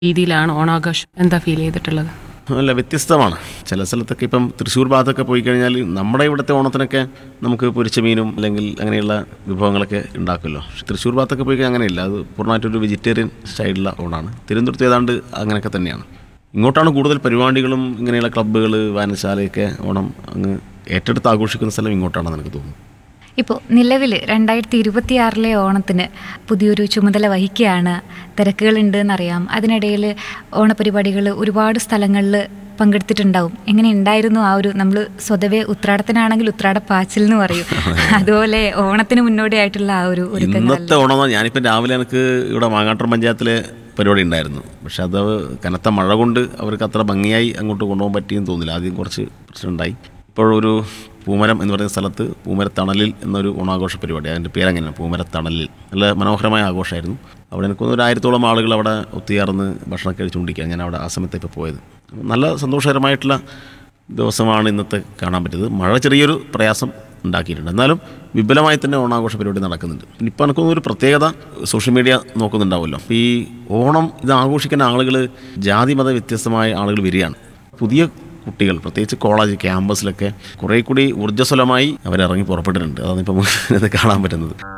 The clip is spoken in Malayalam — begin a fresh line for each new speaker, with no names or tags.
രീതിയിലാണ് ഓണാഘോഷം എന്താ ഫീൽ ചെയ്തിട്ടുള്ളത്
അല്ല വ്യത്യസ്തമാണ് ചില സ്ഥലത്തൊക്കെ ഇപ്പം തൃശ്ശൂർ ഭാഗത്തൊക്കെ പോയി കഴിഞ്ഞാൽ നമ്മുടെ ഇവിടുത്തെ ഓണത്തിനൊക്കെ നമുക്ക് പൊരിച്ച മീനും അല്ലെങ്കിൽ അങ്ങനെയുള്ള വിഭവങ്ങളൊക്കെ ഉണ്ടാക്കുമല്ലോ പക്ഷെ തൃശ്ശൂർ ഭാഗത്തൊക്കെ പോയി കഴിഞ്ഞാൽ അങ്ങനെയില്ല അത് പൂർണ്ണമായിട്ടൊരു വെജിറ്റേറിയൻ സ്റ്റൈലുള്ള ഓണാണ് തിരുവനന്തപുരത്ത് ഏതാണ്ട് അങ്ങനെയൊക്കെ തന്നെയാണ് ഇങ്ങോട്ടാണ് കൂടുതൽ പരിപാടികളും ഇങ്ങനെയുള്ള ക്ലബ്ബുകൾ വായനശാലയൊക്കെ ഓണം അങ്ങ് ഏറ്റെടുത്ത് ആഘോഷിക്കുന്ന സ്ഥലം ഇങ്ങോട്ടാണെന്ന് എനിക്ക് തോന്നുന്നു
ഇപ്പോൾ നിലവിൽ രണ്ടായിരത്തി ഇരുപത്തിയാറിലെ ഓണത്തിന് പുതിയൊരു ചുമതല വഹിക്കുകയാണ് തിരക്കുകളുണ്ട് എന്നറിയാം അതിനിടയിൽ ഓണപരിപാടികൾ ഒരുപാട് സ്ഥലങ്ങളിൽ പങ്കെടുത്തിട്ടുണ്ടാവും എങ്ങനെ ഉണ്ടായിരുന്നു ആ ഒരു നമ്മൾ സ്വതവേ ഉത്രാടത്തിനാണെങ്കിൽ ഉത്രാട പാച്ചിൽ എന്ന് പറയും അതുപോലെ ഓണത്തിന് മുന്നോടിയായിട്ടുള്ള ആ ഒരു ഒരുക്കങ്ങൾ
ഇന്നത്തെ ഓണം ഞാനിപ്പോൾ രാവിലെ എനിക്ക് ഇവിടെ മാങ്ങാട്ടം പഞ്ചായത്തിലെ പരിപാടി ഉണ്ടായിരുന്നു പക്ഷെ അത് കനത്ത മഴ കൊണ്ട് അവർക്ക് അത്ര ഭംഗിയായി അങ്ങോട്ട് കൊണ്ടുപോകാൻ പറ്റിയെന്ന് തോന്നില്ല ആദ്യം കുറച്ച് പ്രശ്നമുണ്ടായി ഇപ്പോഴൊരു പൂമരം എന്ന് പറയുന്ന സ്ഥലത്ത് പൂമരത്തണലിൽ എന്നൊരു ഓണാഘോഷ പരിപാടി അതിൻ്റെ പേരങ്ങനെയാണ് പൂമരത്തണലിൽ നല്ല മനോഹരമായ ആഘോഷമായിരുന്നു അവിടെ എനിക്ക് തോന്നുന്നു ഒരു ആയിരത്തോളം ആളുകൾ അവിടെ ഒത്തുചേർന്ന് ഭക്ഷണം കഴിച്ചുകൊണ്ടിരിക്കുക ഞാൻ അവിടെ ആ സമയത്ത് ഇപ്പോൾ പോയത് നല്ല സന്തോഷകരമായിട്ടുള്ള ദിവസമാണ് ഇന്നത്തെ കാണാൻ പറ്റിയത് മഴ ചെറിയൊരു പ്രയാസം ഉണ്ടാക്കിയിട്ടുണ്ട് എന്നാലും വിപുലമായി തന്നെ ഓണാഘോഷ പരിപാടി നടക്കുന്നുണ്ട് ഇപ്പം എനിക്കൊന്നും ഒരു പ്രത്യേകത സോഷ്യൽ മീഡിയ നോക്കുന്നുണ്ടാവുമല്ലോ ഈ ഓണം ഇത് ആഘോഷിക്കുന്ന ആളുകൾ ജാതി മത വ്യത്യസ്തമായ ആളുകൾ വരികയാണ് പുതിയ കുട്ടികൾ പ്രത്യേകിച്ച് കോളേജ് ക്യാമ്പസിലൊക്കെ കുറേ കൂടി ഊർജ്ജസ്വലമായി അവരിറങ്ങി പുറപ്പെട്ടിട്ടുണ്ട് അതാണ് ഇപ്പം ഇത് കാണാൻ പറ്റുന്നത്